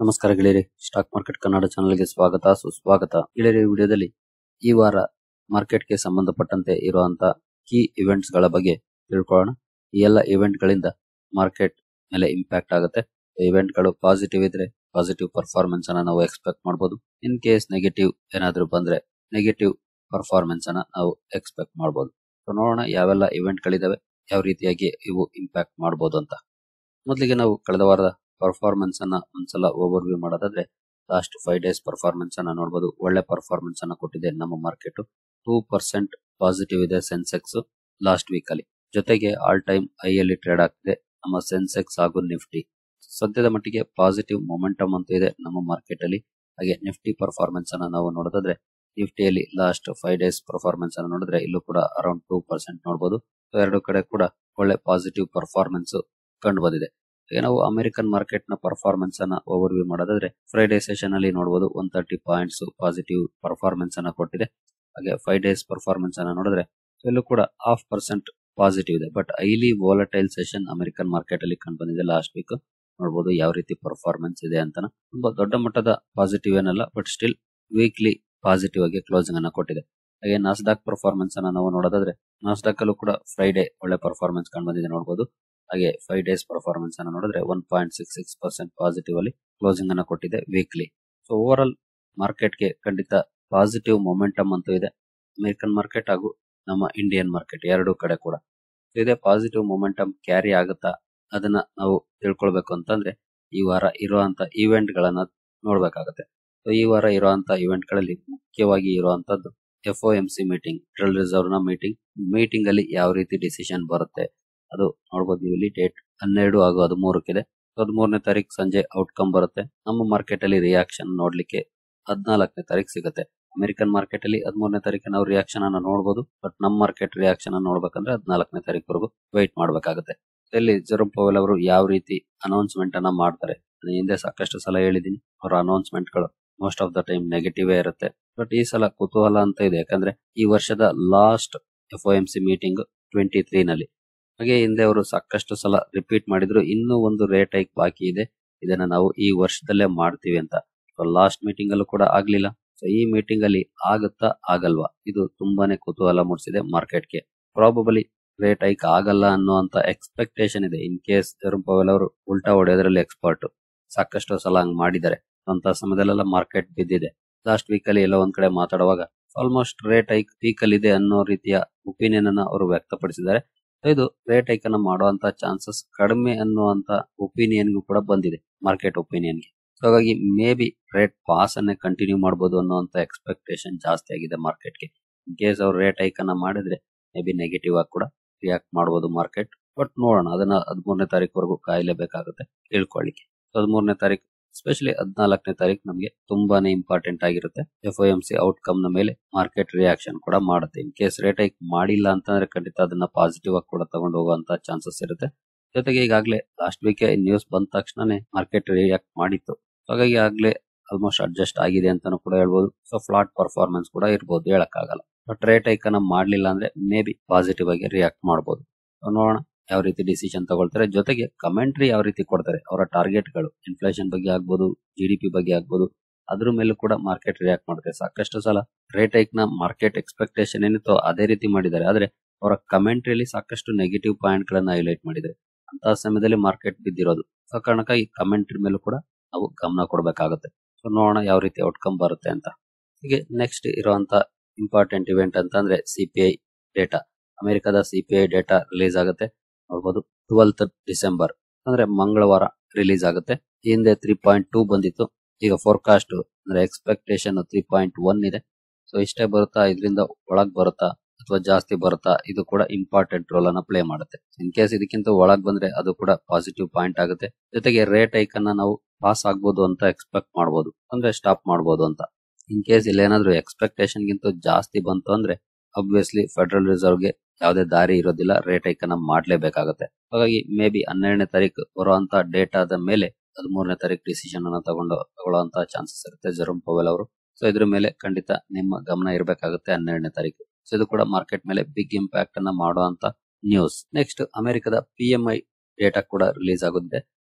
ನಮಸ್ಕಾರ ಗೆಳೆಯರಿ stock market Kannada ಚಾನಲ್ಗೆ ಸ್ವಾಗತ ಸುಸ್ವಾಗತ ಗೆಳೆಯರಿ ಈ ವಿಡಿಯೋದಲ್ಲಿ ಈ ವಾರ ಮಾರ್ಕೆಟ್ಗೆ ಸಂಬಂಧಪಟ್ಟಂತೆ ಇರುವಂತ ಕೀ ಇವೆಂಟ್ಸ್ ಗಳ ಬಗ್ಗೆ ತಿಳ್ಕೊಳ್ಳೋಣ ಈ ಎಲ್ಲ ಇವೆಂಟ್ ಗಳಿಂದ ಮಾರ್ಕೆಟ್ ಮೇಲೆ ಇಂಪ್ಯಾಕ್ಟ್ ಆಗುತ್ತೆ ಇವೆಂಟ್ ಗಳು ಪಾಸಿಟಿವ್ ಇದ್ರೆ ಪಾಸಿಟಿವ್ ಪರ್ಫಾರ್ಮೆನ್ಸ್ ಅನ್ನ ನಾವು ಎಕ್ಸ್ಪೆಕ್ಟ್ ಮಾಡಬಹುದು ಇನ್ ಕೇಸ್ ನೆಗೆಟಿವ್ ಏನಾದ್ರೂ ಬಂದ್ರೆ ನೆಗೆಟಿವ್ ಪರ್ಫಾರ್ಮೆನ್ಸ್ ಅನ್ನ ನಾವು ಎಕ್ಸ್ಪೆಕ್ಟ್ ಮಾಡಬಹುದು ಸೊ ನೋಡೋಣ ಯಾವೆಲ್ಲ ಇವೆಂಟ್ ಗಳಿದಾವೆ ಯಾವ ರೀತಿಯಾಗಿ ಇವು ಇಂಪ್ಯಾಕ್ಟ್ ಮಾಡಬಹುದು ಅಂತ ಮೊದಲಿಗೆ ನಾವು ಕಳೆದ ವಾರದ ಪರ್ಫಾರ್ಮೆನ್ಸ್ ಅನ್ನ ಒಂದ್ಸಲ ಓವರ್ ವ್ಯೂ ಮಾಡೋದಾದ್ರೆ ಲಾಸ್ಟ್ ಫೈವ್ ಡೇಸ್ ಪರ್ಫಾರ್ಮೆನ್ಸ್ ಅನ್ನ ನೋಡಬಹುದು ಒಳ್ಳೆ ಪರ್ಫಾರ್ಮೆನ್ಸ್ ಅನ್ನ ಕೊಟ್ಟಿದೆ ನಮ್ಮ ಮಾರ್ಕೆಟ್ ಟೂ ಪರ್ಸೆಂಟ್ ಪಾಸಿಟಿವ್ ಇದೆ ಸೆನ್ಸೆಕ್ಸ್ ಲಾಸ್ಟ್ ವೀಕ್ ಅಲ್ಲಿ ಜೊತೆಗೆ ಆಲ್ ಟೈಮ್ ಐ ಅಲ್ಲಿ ಟ್ರೇಡ್ ಆಗ್ತಿದೆ ನಮ್ಮ ಸೆನ್ಸೆಕ್ಸ್ ಹಾಗೂ ನಿಫ್ಟಿ ಸದ್ಯದ ಮಟ್ಟಿಗೆ ಪಾಸಿಟಿವ್ ಮೊಮೆಂಟಮ್ ಅಂತ ಇದೆ ನಮ್ಮ ಮಾರ್ಕೆಟ್ ಅಲ್ಲಿ ಹಾಗೆ ನಿಫ್ಟಿ ಪರ್ಫಾರ್ಮೆನ್ಸ್ ಅನ್ನ ನಾವು ನೋಡೋದಾದ್ರೆ ನಿಫ್ಟಿಯಲ್ಲಿ ಲಾಸ್ಟ್ ಫೈವ್ ಡೇಸ್ ಪರ್ಫಾರ್ಮೆನ್ಸ್ ಅನ್ನ ನೋಡಿದ್ರೆ ಇಲ್ಲೂ ಕೂಡ ಅರೌಂಡ್ ಟೂ ಪರ್ಸೆಂಟ್ ನೋಡಬಹುದು ಎರಡು ಕಡೆ ಕೂಡ ಒಳ್ಳೆ ಪಾಸಿಟಿವ್ ಪರ್ಫಾರ್ಮೆನ್ಸ್ ಕಂಡು ಬಂದಿದೆ ಈಗ ನಾವು ಅಮೆರಿಕನ್ ಮಾರ್ಕೆಟ್ ನ ಪರ್ಫಾರ್ಮೆನ್ಸ್ ಅನ್ನ ಓವರ್ ವ್ಯೂ ಮಾಡೋದಾದ್ರೆ ಫ್ರೈಡೆ ಸೆಷನ್ ಅಲ್ಲಿ ನೋಡಬಹುದು one thirty points positive performance ಅನ್ನ ಕೊಟ್ಟಿದೆ ಹಾಗೆ ಫೈವ್ ಡೇಸ್ ಪರ್ಫಾರ್ಮೆನ್ಸ್ ಅನ್ನ ನೋಡಿದ್ರೆ ಇಲ್ಲೂ ಕೂಡ ಹಾಫ್ ಪರ್ಸೆಂಟ್ ಪಾಸಿಟಿವ್ ಇದೆ but highly volatile session American market ಅಲ್ಲಿ ಕಂಡು ಬಂದಿದೆ ಲಾಸ್ಟ್ ವೀಕ್ ನೋಡಬಹುದು ಯಾವ ರೀತಿ ಪರ್ಫಾರ್ಮೆನ್ಸ್ ಇದೆ ಅಂತ ತುಂಬಾ ದೊಡ್ಡ ಮಟ್ಟದ ಪಾಸಿಟಿವ್ ಏನಲ್ಲ ಬಟ್ ಸ್ಟಿಲ್ ವೀಕ್ಲಿ ಪಾಸಿಟಿವ್ ಆಗಿ ಕ್ಲೋಸಿಂಗ್ ಅನ್ನ ಕೊಟ್ಟಿದೆ ಹಾಗೆ ನಾಸ್ಡಾಕ್ ಪರ್ಫಾರ್ಮೆನ್ಸ್ ಅನ್ನ ನಾವು ನೋಡೋದಾದ್ರೆ ನಾಸ್ಡಾಕ್ ಅಲ್ಲೂ ಕೂಡ ಫ್ರೈಡೆ ಒಳ್ಳೆ ಪರ್ಫಾರ್ಮೆನ್ಸ್ ಕಂಡು ಬಂದಿದೆ ನೋಡಬಹುದು ಹಾಗೆ ಫೈವ್ ಡೇಸ್ ಪರ್ಫಾರ್ಮೆನ್ಸ್ ಅನ್ನು ನೋಡಿದ್ರೆ one point six six percent positive ಅಲ್ಲಿ ಕ್ಲೋಸಿಂಗ್ ಅನ್ನು ಕೊಟ್ಟಿದೆ ವೀಕ್ಲಿ ಸೊ ಓವರ್ ಆಲ್ ಮಾರ್ಕೆಟ್ಗೆ ಖಂಡಿತ ಪಾಸಿಟಿವ್ ಮೊಮೆಂಟಮ್ ಅಂತೂ ಇದೆ ಅಮೆರಿಕನ್ ಮಾರ್ಕೆಟ್ ಹಾಗೂ ನಮ್ಮ ಇಂಡಿಯನ್ ಮಾರ್ಕೆಟ್ ಎರಡು ಕಡೆ ಕೂಡ ಇದೇ ಪಾಸಿಟಿವ್ ಮೊಮೆಂಟಮ್ ಕ್ಯಾರಿ ಆಗುತ್ತಾ ಅದನ್ನ ನಾವು ತಿಳ್ಕೊಳ್ಬೇಕು ಅಂತಂದ್ರೆ ಈ ವಾರ ಇರುವಂತ ಇವೆಂಟ್ ಗಳನ್ನ ನೋಡ್ಬೇಕಾಗತ್ತೆ ಸೊ ಈ ವಾರ ಇರುವಂತ ಇವೆಂಟ್ ಗಳಲ್ಲಿ ಮುಖ್ಯವಾಗಿ ಇರುವಂತದ್ದು F M C meeting federal reserve ನ ಮೀಟಿಂಗ್ ಮೀಟಿಂಗ್ ಅಲ್ಲಿ ಯಾವ ರೀತಿ ಡಿಸಿಷನ್ ಬರುತ್ತೆ ಅದು ನೋಡಬಹುದು ನೀವು ಇಲ್ಲಿ ಡೇಟ್ ಹನ್ನೆರಡು ಹಾಗೂ ಹದಿಮೂರಕ್ಕಿದೆ ಹದಿಮೂರನೇ ತಾರೀಕು ಸಂಜೆ ಔಟ್ಕಮ್ ಬರುತ್ತೆ ನಮ್ಮ ಮಾರ್ಕೆಟ್ ಅಲ್ಲಿ ರಿಯಾಕ್ಷನ್ ನೋಡ್ಲಿಕ್ಕೆ ಹದಿನಾಲ್ಕನೇ ತಾರೀಕು ಸಿಗುತ್ತೆ ಅಮೆರಿಕನ್ ಮಾರ್ಕೆಟ್ ಅಲ್ಲಿ ಹದಿಮೂರನೇ ತಾರೀಕು ನಾವು ರಿಯಾಕ್ಷನ್ ಅನ್ನ ನೋಡಬಹುದು ಬಟ್ ನಮ್ಮ ಮಾರ್ಕೆಟ್ ರಿಯಾಕ್ಷನ್ ಅನ್ನ ನೋಡ್ಬೇಕಂದ್ರೆ ಹದಿನಾಲ್ಕನೇ ತಾರೀಕುವರೆಗೂ ವೆಯ್ಟ್ ಮಾಡಬೇಕಾಗುತ್ತೆ ಇಲ್ಲಿ ಜೆರೋಮ್ ಪವಲ್ ಅವರು ಯಾವ ರೀತಿ ಅನೌನ್ಸ್ಮೆಂಟ್ ಅನ್ನ ಮಾಡ್ತಾರೆ ನಾನು ಹಿಂದೆ ಸಾಕಷ್ಟು ಸಲ ಹೇಳಿದೀನಿ ಅವರ ಅನೌನ್ಸ್ಮೆಂಟ್ ಗಳು most of the time negative ಇರುತ್ತೆ ಬಟ್ ಈ ಸಲ ಕುತೂಹಲ ಅಂತ ಇದೆ ಯಾಕಂದ್ರೆ ಈ ವರ್ಷದ last F M C meeting twenty three ನಲ್ಲಿ ಹಾಗೆ ಹಿಂದೆ ಅವರು ಸಾಕಷ್ಟು ಸಲ ರಿಪೀಟ್ ಮಾಡಿದ್ರು ಇನ್ನೂ ಒಂದು ರೇಟ್ ಹೈಕ್ ಬಾಕಿ ಇದೆ ಇದನ್ನ ನಾವು ಈ ವರ್ಷದಲ್ಲೇ ಮಾಡ್ತೀವಿ ಅಂತ ಲಾಸ್ಟ್ ಮೀಟಿಂಗ್ ಅಲ್ಲೂ ಕೂಡ ಆಗ್ಲಿಲ್ಲ ಸೊ ಈ ಮೀಟಿಂಗ್ ಅಲ್ಲಿ ಆಗುತ್ತಾ ಆಗಲ್ವಾ ಇದು ತುಂಬಾನೇ ಕುತೂಹಲ ಮೂಡಿಸಿದೆ ಮಾರ್ಕೆಟ್ಗೆ ಪ್ರಾಬಬಲಿ ರೇಟ್ ಹೈಕ್ ಆಗಲ್ಲ ಅನ್ನುವಂತ ಎಕ್ಸ್ಪೆಕ್ಟೇಷನ್ ಇದೆ ಇನ್ ಕೇಸ್ ಜೆರೋಮ್ ಪವೆಲ್ ಅವರು ಉಲ್ಟಾ ಹೊಡೆಯೋದ್ರಲ್ಲಿ ಎಕ್ಸ್ಪರ್ಟ್ ಸಾಕಷ್ಟು ಸಲ ಹಂಗ್ ಮಾಡಿದ್ದಾರೆ ಅಂತ ಸಮಯದಲ್ಲೆಲ್ಲ ಮಾರ್ಕೆಟ್ ಬಿದ್ದಿದೆ ಲಾಸ್ಟ್ ವೀಕ್ ಅಲ್ಲಿ ಎಲ್ಲ ಒಂದ್ ಕಡೆ ಮಾತಾಡುವಾಗ ಆಲ್ಮೋಸ್ಟ್ ರೇಟ್ ಹೈಕ್ ಪೀಕ್ ಅಲ್ಲಿ ಇದೆ ಅನ್ನೋ ರೀತಿಯ ಒಪಿನಿಯನ್ ಅನ್ನ ಅವರು ವ್ಯಕ್ತಪಡಿಸಿದ್ದಾರೆ ಇದು ರೇಟ್ ಹೈಕ್ ಅನ್ನ ಮಾಡುವಂತ ಚಾನ್ಸಸ್ ಕಡಿಮೆ ಅನ್ನುವಂತ ಒಪಿನಿಯನ್ಗೂ ಕೂಡ ಬಂದಿದೆ ಮಾರ್ಕೆಟ್ ಒಪಿನಿಯನ್ಗೆ ಸೊ ಹಾಗಾಗಿ ಮೇ ಬಿ ರೇಟ್ ಪಾಸ್ ಅನ್ನೇ ಕಂಟಿನ್ಯೂ ಮಾಡಬಹುದು ಅನ್ನುವಂತ ಎಕ್ಸ್ಪೆಕ್ಟೇಷನ್ ಜಾಸ್ತಿ ಆಗಿದೆ ಮಾರ್ಕೆಟ್ಗೆ ಇನ್ ಕೇಸ್ ಅವ್ರು ರೇಟ್ ಹೈಕ್ ಅನ್ನ ಮಾಡಿದ್ರೆ ಮೇ ಬಿ ನೆಗೆಟಿವ್ ಆಗಿ ಕೂಡ ರಿಯಾಕ್ಟ್ ಮಾಡಬಹುದು ಮಾರ್ಕೆಟ್ ಬಟ್ ನೋಡೋಣ ಅದನ್ನ ಹದಿಮೂರನೇ ತಾರೀಕುವರೆಗೂ ಕಾಯಲೇಬೇಕಾಗುತ್ತೆ ತಿಳ್ಕೊಳ್ಳಿಕ್ಕೆ ಹದಿಮೂರನೇ ತಾರೀಕು ಸ್ಪೆಷಲಿ ಹದಿನಾಲ್ಕನೇ ತಾರೀಕು ನಮಗೆ ತುಂಬಾನೇ ಇಂಪಾರ್ಟೆಂಟ್ ಆಗಿರುತ್ತೆ ಎಫ್ ಎಂ ಸಿ ಔಟ್ಕಮ್ ನ ಮೇಲೆ ಮಾರ್ಕೆಟ್ ರಿಯಾಕ್ಷನ್ ಕೂಡ ಮಾಡುತ್ತೆ ಇನ್ ಕೇಸ್ ರೇಟ್ ಹೈಕ್ ಮಾಡಿಲ್ಲ ಅಂತಂದ್ರೆ ಖಂಡಿತ ಅದನ್ನ ಪಾಸಿಟಿವ್ ಆಗಿ ಕೂಡ ತಗೊಂಡು ಹೋಗುವಂತ ಚಾನ್ಸಸ್ ಇರುತ್ತೆ ಜೊತೆಗೆ ಈಗಾಗಲೇ ಲಾಸ್ಟ್ ವೀಕ್ ನ್ಯೂಸ್ ಬಂದ ತಕ್ಷಣನೇ ಮಾರ್ಕೆಟ್ ರಿಯಾಕ್ಟ್ ಮಾಡಿತ್ತು ಹಾಗಾಗಿ ಆಗ್ಲೇ ಆಲ್ಮೋಸ್ಟ್ ಅಡ್ಜಸ್ಟ್ ಆಗಿದೆ ಅಂತಾನು ಕೂಡ ಹೇಳ್ಬೋದು ಸೊ ಫ್ಲಾಟ್ ಪರ್ಫಾರ್ಮೆನ್ಸ್ ಕೂಡ ಇರ್ಬೋದು ಹೇಳಕ್ಕಾಗಲ್ಲ ಬಟ್ ರೇಟ್ ಹೈಕ್ ಅನ್ನ ಮಾಡ್ಲಿಲ್ಲ ಅಂದ್ರೆ ಮೇ ಬಿ ಪಾಸಿಟಿವ್ ಆಗಿ ರಿಯಾಕ್ಟ್ ಮಾಡಬಹುದು ನೋಡೋಣ ಯಾವ ರೀತಿ ಡಿಸಿಷನ್ ತಗೊಳ್ತಾರೆ ಜೊತೆಗೆ ಕಮೆಂಟ್ರಿ ಯಾವ ರೀತಿ ಕೊಡ್ತಾರೆ ಅವರ ಟಾರ್ಗೆಟ್ ಗಳು ಇನ್ಫ್ಲೇಷನ್ ಬಗ್ಗೆ ಆಗ್ಬೋದು ಜಿ ಡಿ ಪಿ ಬಗ್ಗೆ ಆಗ್ಬೋದು ಅದ್ರ ಮೇಲೂ ಕೂಡ ಮಾರ್ಕೆಟ್ ರಿಯಾಕ್ಟ್ ಮಾಡುತ್ತೆ ಸಾಕಷ್ಟು ಸಲ ರೇಟ್ ಹೈಕ್ ನ ಮಾರ್ಕೆಟ್ ಎಕ್ಸ್ಪೆಕ್ಟೇಷನ್ ಏನಿತ್ತೋ ಅದೇ ರೀತಿ ಮಾಡಿದ್ದಾರೆ ಆದ್ರೆ ಅವರ ಕಮೆಂಟ್ರಿಯಲ್ಲಿ ಸಾಕಷ್ಟು ನೆಗೆಟಿವ್ ಪಾಯಿಂಟ್ ಗಳನ್ನ ಹೈಲೈಟ್ ಮಾಡಿದ್ದಾರೆ ಅಂತ ಸಮಯದಲ್ಲಿ ಮಾರ್ಕೆಟ್ ಬಿದ್ದಿರೋದು ಸೊ ಕಾರಣಕ್ಕಾಗಿ ಕಮೆಂಟ್ರಿ ಮೇಲೂ ಕೂಡ ನಾವು ಗಮನ ಕೊಡಬೇಕಾಗುತ್ತೆ ಸೊ ನೋಡೋಣ ಯಾವ ರೀತಿ ಔಟ್ಕಮ್ ಬರುತ್ತೆ ಅಂತ ಹೀಗೆ ನೆಕ್ಸ್ಟ್ ಇರುವಂತ ಇಂಪಾರ್ಟೆಂಟ್ ಇವೆಂಟ್ ಅಂತ ಅಂದ್ರೆ ಸಿಪಿಐ ಡೇಟಾ ಅಮೆರಿಕದ ಸಿಪಿಐ ಡೇಟಾ ರಿಲೀಸ್ ಆಗುತ್ತೆ ನೋಡ್ಬೋದು ಟ್ವೆಲ್ತ್ ಡಿಸೆಂಬರ್ ಅಂದ್ರೆ ಮಂಗಳವಾರ ರಿಲೀಸ್ ಆಗುತ್ತೆ ಹಿಂದೆ ತ್ರೀ ಪಾಯಿಂಟ್ ಟೂ ಬಂದಿತ್ತು ಈಗ ಫೋರ್ಕಾಸ್ಟ್ ಅಂದ್ರೆ ಎಕ್ಸ್ಪೆಕ್ಟೇಷನ್ ತ್ರೀ ಪಾಯಿಂಟ್ ಒನ್ ಇದೆ ಸೊ ಇಷ್ಟೇ ಬರುತ್ತಾ ಇದರಿಂದ ಒಳಗ್ ಬರುತ್ತಾ ಅಥವಾ ಜಾಸ್ತಿ ಬರುತ್ತಾ ಇದು ಕೂಡ ಇಂಪಾರ್ಟೆಂಟ್ ರೋಲ್ ಅನ್ನ ಪ್ಲೇ ಮಾಡುತ್ತೆ ಇನ್ ಕೇಸ್ ಇದಕ್ಕಿಂತ ಒಳಗ್ ಬಂದ್ರೆ ಅದು ಕೂಡ ಪಾಸಿಟಿವ್ ಪಾಯಿಂಟ್ ಆಗುತ್ತೆ ಜೊತೆಗೆ ರೇಟ್ ಹೈಕ್ ಅನ್ನ ನಾವು ಪಾಸ್ ಆಗ್ಬೋದು ಅಂತ ಎಕ್ಸ್ಪೆಕ್ಟ್ ಮಾಡಬಹುದು ಅಂದ್ರೆ ಸ್ಟಾಪ್ ಮಾಡಬಹುದು ಅಂತ ಇನ್ ಕೇಸ್ ಇಲ್ಲೇನಾದ್ರೂ ಎಕ್ಸ್ಪೆಕ್ಟೇಷನ್ ಗಿಂತ ಜಾಸ್ತಿ ಬಂತು ಅಂದ್ರೆ ಅಬ್ವಿಯಸ್ಲಿ ಫೆಡರಲ್ ರಿಸರ್ವ್ಗೆ ಯಾವುದೇ ದಾರಿ ಇರೋದಿಲ್ಲ ರೇಟ್ ಹೈಕ್ ಅನ್ನ ಮಾಡ್ಲೇಬೇಕಾಗುತ್ತೆ ಹಾಗಾಗಿ ಮೇ ಬಿ ಹನ್ನೆರಡನೇ ತಾರೀಕು ಬರುವಂತ ಡೇಟಾದ ಮೇಲೆ ಹದಿಮೂರನೇ ತಾರೀಕು ಡಿಸಿಷನ್ ಅನ್ನ ತಗೊಂಡು ತಗೊಳ್ಳುವಂತ ಚಾನ್ಸಸ್ ಇರುತ್ತೆ ಜೆರೋಮ್ ಪವೆಲ್ ಅವರು ಸೊ ಇದ್ರ ಮೇಲೆ ಖಂಡಿತ ನಿಮ್ಮ ಗಮನ ಇರಬೇಕಾಗುತ್ತೆ ಹನ್ನೆರಡನೇ ತಾರೀಕು ಸೊ ಇದು ಕೂಡ ಮಾರ್ಕೆಟ್ ಮೇಲೆ ಬಿಗ್ ಇಂಪ್ಯಾಕ್ಟ್ ಅನ್ನ ಮಾಡುವಂತ ನ್ಯೂಸ್ ನೆಕ್ಸ್ಟ್ ಅಮೆರಿಕದ ಪಿ ಎಂ ಐ ಡೇಟಾ ಕೂಡ ರಿಲೀಸ್ ಆಗುತ್ತೆ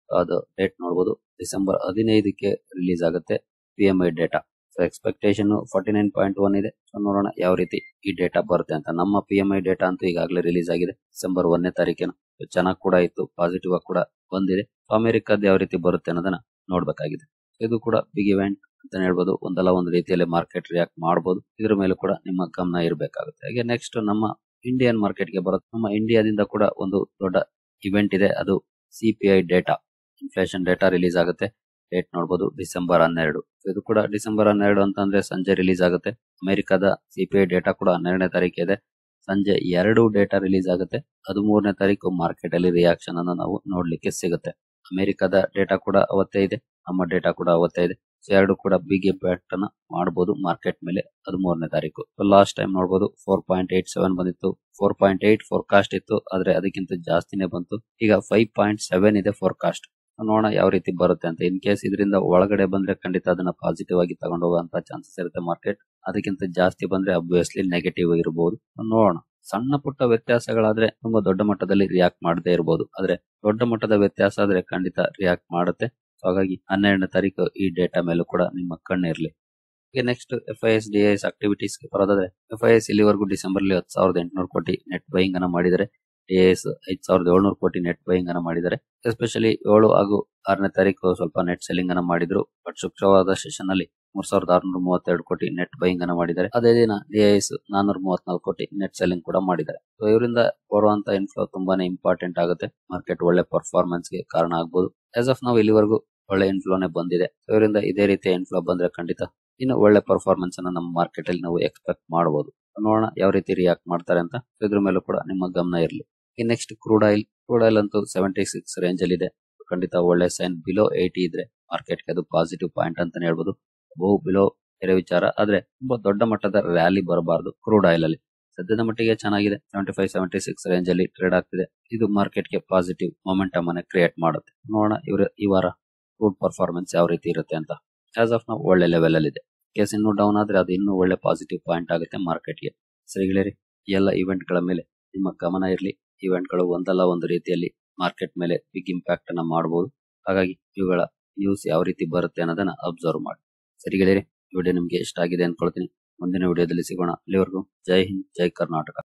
ಅದು ಡೇಟ್ ನೋಡಬಹುದು ಡಿಸೆಂಬರ್ ಹದಿನೈದಕ್ಕೆ ರಿಲೀಸ್ ಆಗುತ್ತೆ P M I data so expectation forty nine point one ಇದೆ ಸೊ ನೋಡೋಣ ಯಾವ ರೀತಿ ಈ ಡೇಟಾ ಬರುತ್ತೆ ಅಂತ ನಮ್ಮ ಪಿ ಎಂ ಐ ಡೇಟಾ ಅಂತೂ ಈಗಾಗಲೇ ರಿಲೀಸ್ ಆಗಿದೆ ಡಿಸೆಂಬರ್ ಒಂದನೇ ತಾರೀಕಿನ ಚೆನ್ನಾಗಿ ಕೂಡ ಇತ್ತು ಪಾಸಿಟಿವ್ ಆಗಿ ಕೂಡ ಬಂದಿದೆ ಅಮೆರಿಕದ ಯಾವ ರೀತಿ ಬರುತ್ತೆ ಅನ್ನೋದನ್ನ ನೋಡ್ಬೇಕಾಗಿದೆ ಇದು ಕೂಡ ಬಿಗ್ ಇವೆಂಟ್ ಅಂತ ಹೇಳ್ಬೋದು ಒಂದಲ್ಲ ಒಂದು ರೀತಿಯಲ್ಲಿ ಮಾರ್ಕೆಟ್ ರಿಯಾಕ್ಟ್ ಮಾಡಬಹುದು ಇದ್ರ ಮೇಲೂ ಕೂಡ ನಿಮ್ಮ ಗಮನ ಇರಬೇಕಾಗುತ್ತೆ ಹಾಗೆ ನೆಕ್ಸ್ಟ್ ನಮ್ಮ ಇಂಡಿಯನ್ ಮಾರ್ಕೆಟ್ಗೆ ಬರುತ್ತೆ ನಮ್ಮ ಇಂಡಿಯಾದಿಂದ ಕೂಡ ಒಂದು ದೊಡ್ಡ ಇವೆಂಟ್ ಇದೆ ಅದು C P I data inflation data release ಆಗುತ್ತೆ ಡೇಟ್ ನೋಡಬಹುದು ಡಿಸೆಂಬರ್ ಹನ್ನೆರಡು ಇದು ಕೂಡ ಡಿಸೆಂಬರ್ ಹನ್ನೆರಡು ಅಂತಂದ್ರೆ ಸಂಜೆ ರಿಲೀಸ್ ಆಗುತ್ತೆ ಅಮೆರಿಕದ ಸಿಪಿಐ ಡೇಟಾ ಕೂಡ ಹನ್ನೆರಡನೇ ತಾರೀಕು ಇದೆ ಸಂಜೆ ಎರಡು ಡೇಟಾ ರಿಲೀಸ್ ಆಗುತ್ತೆ ಹದಿಮೂರನೇ ತಾರೀಕು ಮಾರ್ಕೆಟ್ ಅಲ್ಲಿ ರಿಯಾಕ್ಷನ್ ಅನ್ನು ನಾವು ನೋಡ್ಲಿಕ್ಕೆ ಸಿಗುತ್ತೆ ಅಮೆರಿಕದ ಡೇಟಾ ಕೂಡ ಅವತ್ತೇ ಇದೆ ನಮ್ಮ ಡೇಟಾ ಕೂಡ ಅವತ್ತೇ ಇದೆ ಸೊ ಎರಡು ಕೂಡ ಬಿಗ್ ಇಂಪ್ಯಾಕ್ಟ್ ಅನ್ನ ಮಾಡಬಹುದು ಮಾರ್ಕೆಟ್ ಮೇಲೆ ಹದಿಮೂರನೇ ತಾರೀಕು ಲಾಸ್ಟ್ ಟೈಮ್ ನೋಡಬಹುದು ಫೋರ್ ಪಾಯಿಂಟ್ ಏಟ್ ಸೆವೆನ್ ಬಂದಿತ್ತು ಫೋರ್ ಪಾಯಿಂಟ್ ಏಟ್ ಫೋರ್ಕಾಸ್ಟ್ ಇತ್ತು ಆದ್ರೆ ಅದಕ್ಕಿಂತ ಜಾಸ್ತಿನೇ ಬಂತು ಈಗ ಫೈವ್ ಪಾಯಿಂಟ್ ಸೆವೆನ್ ಇದೆ ಫೋರ್ಕಾಸ್ಟ್ ನೋಡೋಣ ಯಾವ ರೀತಿ ಬರುತ್ತೆ ಅಂತ ಇನ್ ಕೇಸ್ ಇದರಿಂದ ಒಳಗಡೆ ಬಂದ್ರೆ ಖಂಡಿತ ಅದನ್ನ ಪಾಸಿಟಿವ್ ಆಗಿ ತಗೊಂಡು ಹೋಗುವಂತ ಚಾನ್ಸಸ್ ಇರುತ್ತೆ ಮಾರ್ಕೆಟ್ ಅದಕ್ಕಿಂತ ಜಾಸ್ತಿ ಬಂದ್ರೆ ಅಬ್ವಿಯಸ್ಲಿ ನೆಗೆಟಿವ್ ಇರಬಹುದು ನೋಡೋಣ ಸಣ್ಣ ಪುಟ್ಟ ವ್ಯತ್ಯಾಸಗಳಾದ್ರೆ ತುಂಬಾ ದೊಡ್ಡ ಮಟ್ಟದಲ್ಲಿ ರಿಯಾಕ್ಟ್ ಮಾಡದೇ ಇರಬಹುದು ಆದ್ರೆ ದೊಡ್ಡ ಮಟ್ಟದ ವ್ಯತ್ಯಾಸ ಆದ್ರೆ ಖಂಡಿತ ರಿಯಾಕ್ಟ್ ಮಾಡುತ್ತೆ ಹಾಗಾಗಿ ಹನ್ನೆರಡನೇ ತಾರೀಕು ಈ ಡೇಟಾ ಮೇಲೂ ಕೂಡ ನಿಮ್ಮ ಕಣ್ಣಿರ್ಲಿ ಈಗ next F I S D S activities ಬರೋದಾದ್ರೆ ಎಫ್ ಐ ಎಸ್ ಇಲ್ಲಿವರೆಗೂ ಡಿಸೆಂಬರ್ ಅಲ್ಲಿ ಹತ್ತು ಸಾವಿರದ ಎಂಟುನೂರು ಕೋಟಿ ನೆಟ್ ಬೈಯಿಂಗ್ ಅನ್ನ ಮಾಡಿದರೆ ಡಿ ಎಸ್ ಐದ್ ಸಾವಿರದ ಏಳ್ನೂರು ಕೋಟಿ ನೆಟ್ ಬೈಯಿಂಗ್ ಅನ್ನ ಮಾಡಿದ್ದಾರೆ ಎಸ್ಪೆಷಲಿ ಏಳು ಹಾಗೂ ಆರನೇ ತಾರೀಕು ಸ್ವಲ್ಪ ನೆಟ್ ಸೆಲ್ಲಿಂಗ್ ಅನ್ನ ಮಾಡಿದ್ರು ಬಟ್ ಶುಕ್ರವಾರದ ಸೆಷನ್ ಅಲ್ಲಿ ಮೂರ್ ಸಾವಿರದ ಆರ್ನೂರ ಮೂವತ್ತೆರಡು ಕೋಟಿ ನೆಟ್ ಬೈಯಿಂಗ್ ಅನ್ನ ಮಾಡಿದ್ದಾರೆ ಅದೇ ದಿನ ಡಿಐಎಸ್ ನಾನೂರ ಮೂವತ್ನಾಲ್ಕು ಕೋಟಿ ನೆಟ್ ಸೆಲ್ಲಿಂಗ್ ಕೂಡ ಮಾಡಿದ್ದಾರೆ ಸೊ ಇವರಿಂದ ಬರುವಂತ ಇನ್ಫ್ಲೋ ತುಂಬಾನೇ ಇಂಪಾರ್ಟೆಂಟ್ ಆಗುತ್ತೆ ಮಾರ್ಕೆಟ್ ಒಳ್ಳೆ ಪರ್ಫಾರ್ಮೆನ್ಸ್ ಗೆ ಕಾರಣ ಆಗಬಹುದು ಆಸ್ ಆಫ್ ನಾವು ಇಲ್ಲಿವರೆಗೂ ಒಳ್ಳೆ ಇನ್ಫ್ಲೋನೇ ಬಂದಿದೆ ಇವರಿಂದ ಇದೇ ರೀತಿಯ ಇನ್ಫ್ಲೋ ಬಂದ್ರೆ ಖಂಡಿತ ಇನ್ನು ಒಳ್ಳೆ ಪರ್ಫಾರ್ಮೆನ್ಸ್ ಅನ್ನ ನಮ್ಮ ಮಾರ್ಕೆಟ್ ಅಲ್ಲಿ ನಾವು ಎಕ್ಸ್ಪೆಕ್ಟ್ ಮಾಡಬಹುದು ನೋಡೋಣ ಯಾವ ರೀತಿ ರಿಯಾಕ್ಟ್ ಮಾಡ್ತಾರೆ ಅಂತ ಇದ್ರ ಮೇಲೂ ಕೂಡ ನಿಮ್ಮ ಗಮನ ಇರಲಿ ಈ next crude oil crude oil ಅಂತೂ ಸೆವೆಂಟಿ ಸಿಕ್ಸ್ ರೇಂಜ್ ಅಲ್ಲಿ ಇದೆ ಖಂಡಿತ ಒಳ್ಳೆ ಸೈನ್ ಬಿಲೋ ಏಯ್ಟಿ ಇದ್ರೆ ಮಾರ್ಕೆಟ್ಗೆ ಅದು ಪಾಸಿಟಿವ್ ಪಾಯಿಂಟ್ ಅಂತಾನೆ ಹೇಳ್ಬೋದು ಬಹು ಬಿಲೋ ಬೇರೆ ವಿಚಾರ ಆದ್ರೆ ತುಂಬಾ ದೊಡ್ಡ ಮಟ್ಟದ ರ್ಯಾಲಿ ಬರಬಾರದು ಕ್ರೂಡ್ ಆಯಿಲ್ ಅಲ್ಲಿ ಸದ್ಯದ ಮಟ್ಟಿಗೆ ಚೆನ್ನಾಗಿದೆ seventy five seventy six range ಅಲ್ಲಿ ಟ್ರೇಡ್ ಆಗ್ತಿದೆ ಇದು ಮಾರ್ಕೆಟ್ಗೆ ಪಾಸಿಟಿವ್ ಮೊಮೆಂಟಮ್ ಅನ್ನ ಕ್ರಿಯೇಟ್ ಮಾಡುತ್ತೆ ನೋಡೋಣ ಇವ್ರ ಈ ವಾರ ಕ್ರೂಡ್ ಪರ್ಫಾರ್ಮೆನ್ಸ್ ಯಾವ ರೀತಿ ಇರುತ್ತೆ ಅಂತ ಆಸ್ ಆಫ್ ನಾವು ಒಳ್ಳೆ ಲೆವೆಲ್ ಅಲ್ಲಿ ಇದೆ ಕೇಸ್ ಇನ್ನೂ ಡೌನ್ ಆದ್ರೆ ಅದು ಇನ್ನೂ ಒಳ್ಳೆ ಪಾಸಿಟಿವ್ ಪಾಯಿಂಟ್ ಆಗುತ್ತೆ ಮಾರ್ಕೆಟ್ಗೆ ಸರಿಗಳೇರಿ ಎಲ್ಲ ಇವೆಂಟ್ ಗಳ ಮೇಲೆ ನಿಮ್ಮ ಗಮನ ಇರಲಿ ಇವೆಂಟ್ ಗಳು ಒಂದಲ್ಲ ಒಂದು ರೀತಿಯಲ್ಲಿ ಮಾರ್ಕೆಟ್ ಮೇಲೆ ಬಿಗ್ ಇಂಪ್ಯಾಕ್ಟ್ ಅನ್ನ ಮಾಡಬಹುದು ಹಾಗಾಗಿ ಇವುಗಳ ನ್ಯೂಸ್ ಯಾವ ರೀತಿ ಬರುತ್ತೆ ಅನ್ನೋದನ್ನ ಅಬ್ಸರ್ವ್ ಮಾಡಿ ಸರಿಗಳಿರಿ ವಿಡಿಯೋ ನಿಮ್ಗೆ ಇಷ್ಟ ಆಗಿದೆ ಅನ್ಕೊಳ್ತೀನಿ ಮುಂದಿನ ವಿಡಿಯೋದಲ್ಲಿ ಸಿಗೋಣ ಅಲ್ಲಿವರೆಗೂ ಜೈ ಹಿಂದ್ ಜೈ ಕರ್ನಾಟಕ